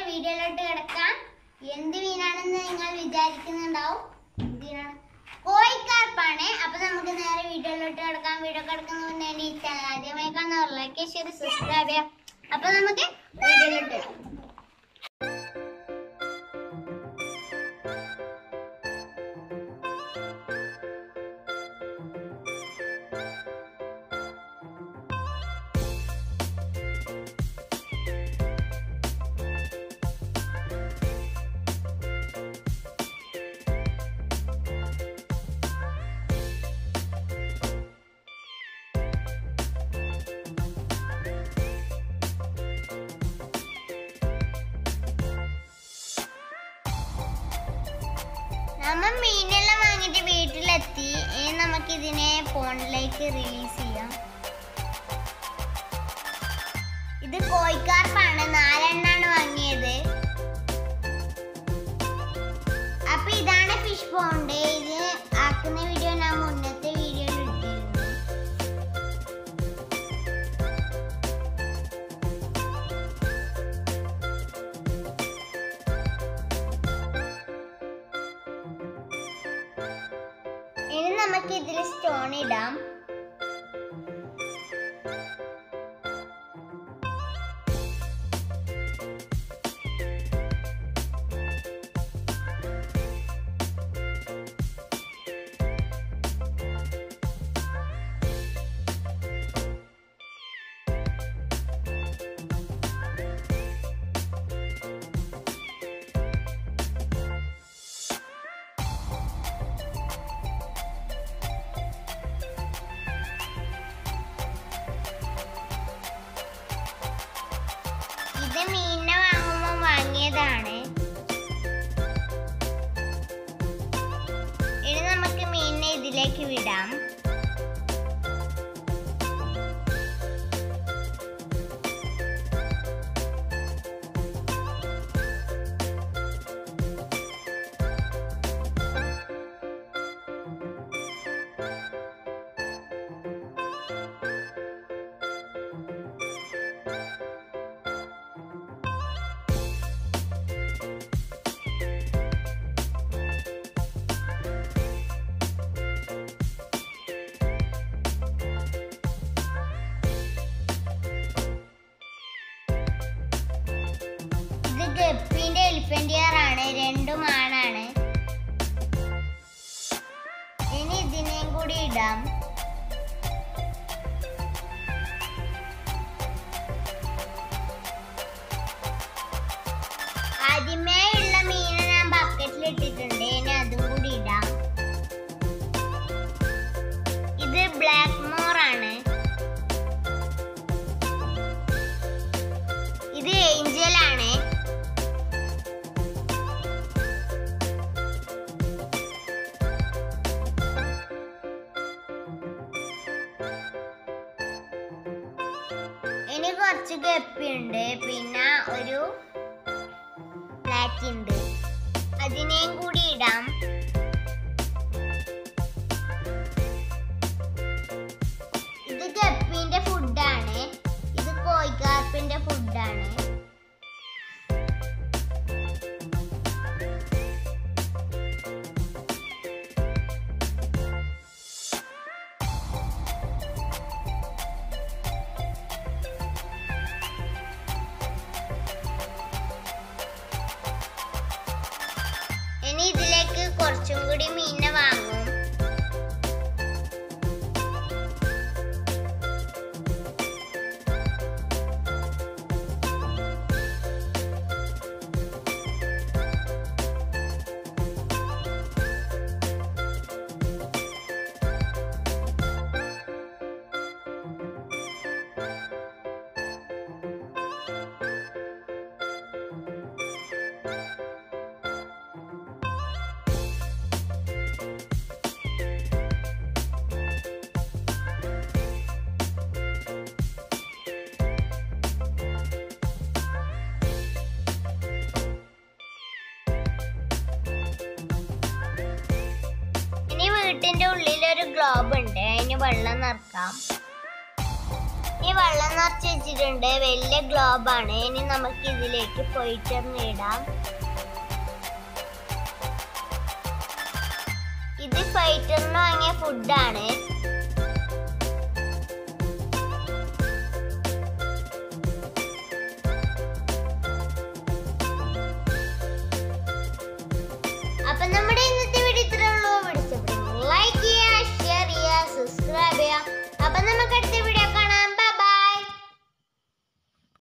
വീഡിയോയിലോട്ട് കിടക്കാം എന്ത് മീനാണെന്ന് നിങ്ങൾ വിചാരിക്കുന്നുണ്ടാവും എന്ത് മീനാണ് കോഴിക്കാർപ്പാണ് അപ്പൊ നമുക്ക് നേരെ വീഡിയോയിലോട്ട് കിടക്കാം വീഡിയോ കിടക്കുന്ന മുന്നേ ഈ ചാനൽ ആദ്യമായി കാണുന്നവരിലേക്ക് ശരി സബ്സ്ക്രൈബ് ചെയ്യാം അപ്പൊ നമുക്ക് വീഡിയോയിലോട്ട് കിടക്കാം നമ്മൾ മീനെല്ലാം വാങ്ങിയിട്ട് വീട്ടിലെത്തി ഇനി നമുക്ക് ഇതിനെ ഫോണിലേക്ക് റിലീസ് ചെയ്യാം ഇത് കോഴിക്കാർപ്പാണ് നാലെണ്ണാണ് വാങ്ങിയത് അപ്പൊ ഇതാണ് ഫിഷ് പോണ്ട് ഇത് ആക്കുന്ന വീഡിയോ ഞാൻ മുന്നത്തെ വീഡിയോയിൽ ഇട്ടിരുന്നു ഇനി നമുക്ക് ഇതിൽ സ്റ്റോൺ ഇടാം ഇത് മീനിനെ വാങ്ങുമ്പോൾ വാങ്ങിയതാണ് ഇനി നമുക്ക് മീനിനെ ഇതിലേക്ക് വിടാം ഇത് ഗപ്പിന്റെ എലിഫന്റ് ഇയർ ആണ് രണ്ടും ആണാണ് ഇനി ഇതിനെയും കൂടി ഇടാം ആദ്യമേ ഉള്ള മീനെ ഞാൻ ബക്കറ്റിൽ ഇട്ടിട്ടുണ്ട് ഇനി അതും കൂടി ഇടാം ഇത് ബ്ലാക്ക് മോർ ആണ് ഇത് ഏഞ്ചൽ ആണ് ഇനി കുറച്ച് ഗപ്പിയുണ്ട് പിന്നെ ഒരു ഫ്ലാറ്റ് ഉണ്ട് അതിനെയും കൂടി ഇടാം ഇത് ഗപ്പിന്റെ ഫുഡാണ് ഇത് കോഴിക്കാർപ്പിന്റെ ഫുഡാണ് ഇനി ഇതിലേക്ക് കുറച്ചും കൂടി മീനിനെ വാങ്ങും ഇനി വീട്ടിന്റെ ഉള്ളിൽ ഒരു ഗ്ലോബ് ഉണ്ട് അതിന് വെള്ളം നിറക്കാം ഈ വെള്ളം നിറച്ച് വെച്ചിട്ടുണ്ട് വലിയ ഗ്ലോബ് ആണ് ഇനി നമുക്ക് ഇതിലേക്ക് പോയിട്ട് ഇടാം ഇത് ഫൈറ്ററിന് വാങ്ങിയ ഫുഡാണ്